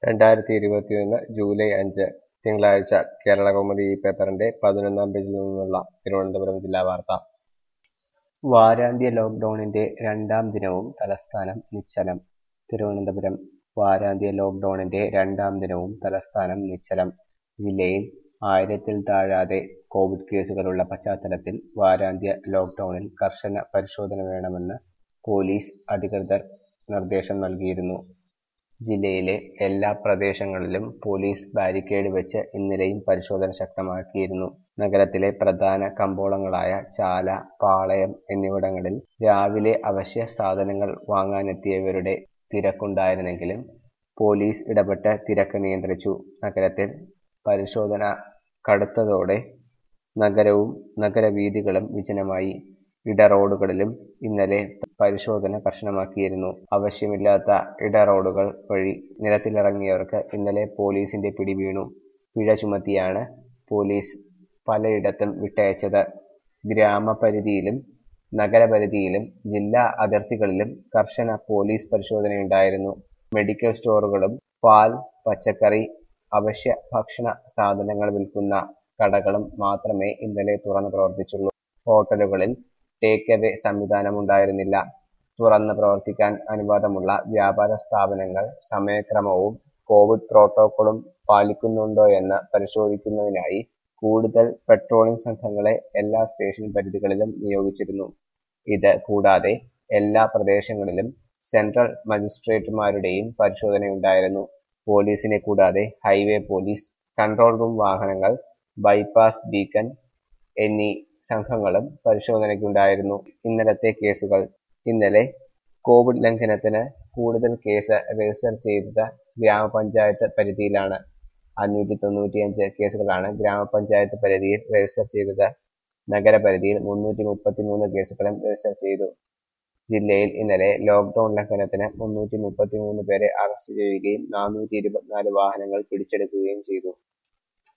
രണ്ടായിരത്തി ഇരുപത്തിയൊന്ന് ജൂലൈ അഞ്ച് തിങ്കളാഴ്ച കേരളകൗമുദി ഈ പേപ്പറിന്റെ പതിനൊന്നാം പേജിൽ നിന്നുള്ള തിരുവനന്തപുരം ജില്ലാ വാർത്ത വാരാന്ത്യ ലോക്ഡൌണിന്റെ രണ്ടാം ദിനവും തലസ്ഥാനം നിശ്ചലം തിരുവനന്തപുരം വാരാന്ത്യ ലോക്ഡൌണിന്റെ രണ്ടാം ദിനവും തലസ്ഥാനം നിശ്ചലം ജില്ലയിൽ ആയിരത്തിൽ താഴാതെ കോവിഡ് കേസുകളുള്ള പശ്ചാത്തലത്തിൽ വാരാന്ത്യ ലോക്ഡൌണിൽ കർശന പരിശോധന വേണമെന്ന് പോലീസ് അധികൃതർ നിർദ്ദേശം നൽകിയിരുന്നു ജില്ലയിലെ എല്ലാ പ്രദേശങ്ങളിലും പോലീസ് ബാരിക്കേഡ് വെച്ച് ഇന്നലെയും പരിശോധന ശക്തമാക്കിയിരുന്നു നഗരത്തിലെ പ്രധാന കമ്പോളങ്ങളായ ചാല പാളയം എന്നിവിടങ്ങളിൽ രാവിലെ അവശ്യ സാധനങ്ങൾ വാങ്ങാനെത്തിയവരുടെ തിരക്കുണ്ടായിരുന്നെങ്കിലും പോലീസ് ഇടപെട്ട് തിരക്ക് നിയന്ത്രിച്ചു നഗരത്തിൽ പരിശോധന കടുത്തതോടെ നഗരവും നഗരവീഥികളും വിജനമായി ഇടറോഡുകളിലും ഇന്നലെ പരിശോധന കർശനമാക്കിയിരുന്നു ആവശ്യമില്ലാത്ത ഇടറോഡുകൾ വഴി നിരത്തിലിറങ്ങിയവർക്ക് ഇന്നലെ പോലീസിന്റെ പിടി വീണു പിഴ ചുമത്തിയാണ് പോലീസ് പലയിടത്തും വിട്ടയച്ചത് ഗ്രാമപരിധിയിലും നഗരപരിധിയിലും ജില്ലാ അതിർത്തികളിലും കർശന പോലീസ് പരിശോധനയുണ്ടായിരുന്നു മെഡിക്കൽ സ്റ്റോറുകളും പാൽ പച്ചക്കറി അവശ്യ ഭക്ഷണ സാധനങ്ങൾ വിൽക്കുന്ന കടകളും മാത്രമേ ഇന്നലെ തുറന്നു പ്രവർത്തിച്ചുള്ളൂ ഹോട്ടലുകളിൽ ടേക്ക് അവേ സംവിധാനമുണ്ടായിരുന്നില്ല തുറന്ന് പ്രവർത്തിക്കാൻ അനുവാദമുള്ള വ്യാപാര സ്ഥാപനങ്ങൾ സമയക്രമവും കോവിഡ് പ്രോട്ടോക്കോളും പാലിക്കുന്നുണ്ടോയെന്ന് പരിശോധിക്കുന്നതിനായി കൂടുതൽ പെട്രോളിംഗ് സംഘങ്ങളെ എല്ലാ സ്റ്റേഷൻ പരിധികളിലും നിയോഗിച്ചിരുന്നു ഇത് കൂടാതെ എല്ലാ പ്രദേശങ്ങളിലും സെൻട്രൽ മജിസ്ട്രേറ്റുമാരുടെയും പരിശോധനയുണ്ടായിരുന്നു പോലീസിനെ കൂടാതെ ഹൈവേ പോലീസ് കൺട്രോൾ റൂം വാഹനങ്ങൾ ബൈപ്പാസ് ബീക്കൺ എന്നീ സംഘങ്ങളും പരിശോധനയ്ക്കുണ്ടായിരുന്നു ഇന്നലത്തെ കേസുകൾ ഇന്നലെ കോവിഡ് ലംഘനത്തിന് കൂടുതൽ കേസ് രജിസ്റ്റർ ചെയ്തത് ഗ്രാമപഞ്ചായത്ത് പരിധിയിലാണ് അഞ്ഞൂറ്റി തൊണ്ണൂറ്റിയഞ്ച് കേസുകളാണ് ഗ്രാമപഞ്ചായത്ത് പരിധിയിൽ രജിസ്റ്റർ ചെയ്തത് നഗരപരിധിയിൽ മുന്നൂറ്റി മുപ്പത്തിമൂന്ന് കേസുകളും രജിസ്റ്റർ ചെയ്തു ജില്ലയിൽ ഇന്നലെ ലോക്ഡൌൺ ലംഘനത്തിന് മുന്നൂറ്റി മുപ്പത്തിമൂന്ന് പേരെ അറസ്റ്റ് ചെയ്യുകയും നാനൂറ്റി ഇരുപത്തിനാല് വാഹനങ്ങൾ പിടിച്ചെടുക്കുകയും ചെയ്തു